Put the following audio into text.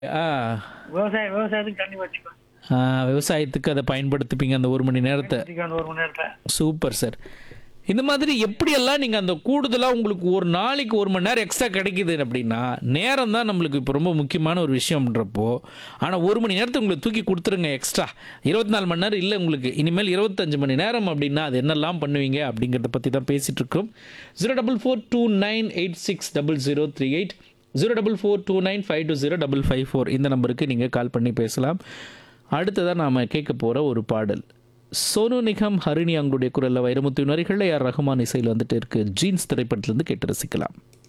ஆ விவசாயம் விவசாயத்துக்கு தண்ணி வச்சுக்கலாம் ஆ, விவசாயத்துக்கு அதை பயன்படுத்திப்பீங்க அந்த ஒரு மணி நேரத்தை வச்சுக்கலாம் ஒரு மணி நேரத்தில் சூப்பர் சார் இந்த மாதிரி எப்படியெல்லாம் நீங்கள் அந்த கூடுதலாக உங்களுக்கு ஒரு நாளைக்கு ஒரு மணி நேரம் எக்ஸ்ட்ரா கிடைக்குது அப்படின்னா நேரம் தான் நம்மளுக்கு இப்போ ரொம்ப முக்கியமான ஒரு விஷயம்ன்றப்போ ஆனால் ஒரு மணி நேரத்தை உங்களுக்கு தூக்கி கொடுத்துருங்க எக்ஸ்ட்ரா இருபத்தி நாலு மணி நேரம் இல்லை உங்களுக்கு இனிமேல் இருபத்தஞ்சு மணி நேரம் அப்படின்னா அது என்னெல்லாம் பண்ணுவீங்க அப்படிங்கிறத பற்றி தான் பேசிகிட்டு இருக்கோம் zero double four two nine eight six double zero three eight zero double four two nine five two zero double five four இந்த நம்பருக்கு நீங்கள் கால் பண்ணி பேசலாம் அடுத்ததாக நாம் கேட்க போகிற ஒரு பாடல் சோனு நிகம் ஹரிணி அவங்களுடைய குரலில் வைரமுத்து வரிகளில் யார் ரஹ்மான் இசையில் வந்துட்டு இருக்கு ஜீன்ஸ் திரைப்படத்திலிருந்து கேட்டு ரசிக்கலாம்